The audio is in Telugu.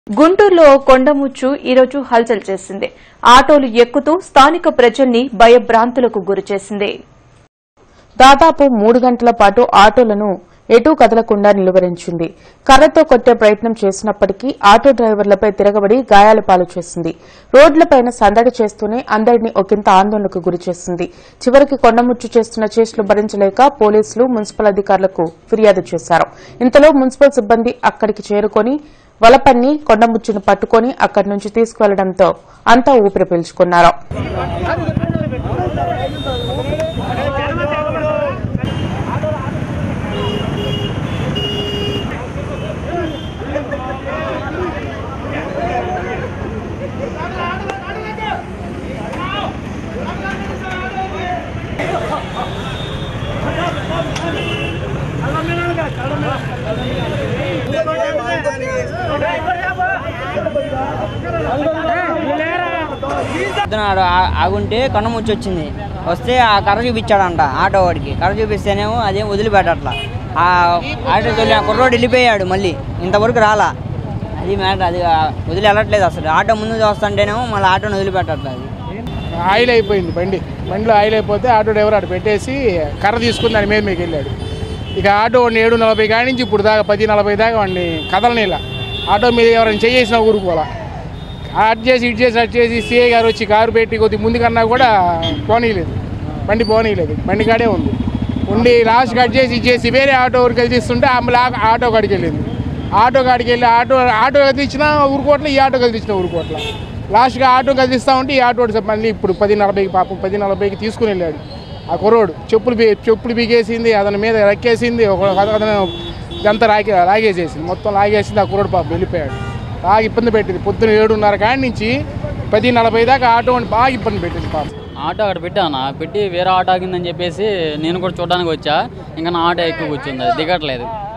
గుంటూరులో ఓ కొండముచ్చు ఈరోజు హల్చల్ చేసింది ఆటోలు ఎక్కుతూ స్థానిక ప్రజల్ని భయభ్రాంతులకు గురిచేసింది దాదాపు మూడు గంటల పాటు ఆటోలను ఎటూ కదలకుండా నిలువరించింది కర్రతో కొట్టే ప్రయత్నం చేసినప్పటికీ ఆటో డ్రైవర్లపై తిరగబడి గాయాల పాలు చేసింది రోడ్లపైన సందడి చేస్తూనే అందరినీ ఒకంత ఆందోళనకు గురిచేసింది చివరికి కొండముచ్చు చేస్తున్న చేష్టలు భరించలేక పోలీసులు మున్సిపల్ అధికారులకు ఫిర్యాదు చేశారు ఇంతలో మున్సిపల్ సిబ్బంది అక్కడికి చేరుకొని వలపన్ని కొండముచ్చును పట్టుకొని అక్కడి నుంచి తీసుకువెళ్లడంతో అంతా ఊపిరి పీల్చుకున్నారు పొద్దున ఆడ ఆ- ఆగుంటే కన్ను ముచ్చి వచ్చింది వస్తే ఆ కర్ర చూపించాడంట ఆటో వాడికి కర్ర చూపిస్తేనేమో అదేం వదిలిపెట్టట్లా ఆ ఆటో తొలి ఆ కుర్రోడు వెళ్ళిపోయాడు మళ్ళీ ఇంతవరకు రాలా అది మ్యాటర్ అది ఆ వదిలి వెళ్ళట్లేదు అసలు ఆటో ముందు వస్తుంటేనేమో మళ్ళీ ఆటోని వదిలిపెట్టట్లేదు అది ఆయిల్ అయిపోయింది బండి బండిలో ఆయిల్ అయిపోతే ఆటో డ్రైవర్ అటు పెట్టేసి కర్ర తీసుకుని దాని మీద మీకు వెళ్ళాడు ఇక ఆటో వాడిని ఏడు నలభై కాడి నుంచి ఇప్పుడు దాకా పది నలభై దాకా వాడిని కదలనేలా ఆటో మీద ఎవరైనా చేసిన ఊరుకోవాలా అటు చేసి ఇటు చేసి అటు చేసి సిఐ గారు వచ్చి కారు పెట్టి కొద్ది ముందు కన్నా కూడా పోనీయలేదు బండి పోనీయలేదు బండి కాడే ఉంది ఉండి లాస్ట్ కట్ చేసి ఇచ్చేసి వేరే ఆటో ఊరికి కదిలిస్తుంటే ఆమె ఆటో కాడికి వెళ్ళింది ఆటో కాడికి వెళ్ళి ఆటో ఆటో కదిలించినా ఊరుకోవట్లే ఈ ఆటో కదిలించిన ఊరుకోవట్లే లాస్ట్గా ఆటో కదిలిస్తా ఉంటే ఈ ఆటో వాడు మళ్ళీ ఇప్పుడు పది నలభైకి పాపం పది నలభైకి తీసుకుని వెళ్ళాడు ఆ కుర్రోడు చెప్పులు బీ చెప్పులు బీగేసింది అతని మీద రెక్కేసింది ఒక అతను ఇదంతా లాగే లాగేసేసింది మొత్తం లాగేసింది ఆ కుర్రోడు పాపం వెళ్ళిపోయాడు బాగా ఇబ్బంది పెట్టింది పొద్దున ఏడున్నర కాడి నుంచి పది నలభై దాకా ఆటో వాడిని బాగా ఇబ్బంది పెట్టింది పాపం ఆటో అక్కడ పెట్టాను పెట్టి వేరే ఆటో ఆగిందని చెప్పేసి నేను కూడా చూడడానికి వచ్చా ఇంకా నా ఆటో ఎక్కువ కూర్చుంది అది దిగట్లేదు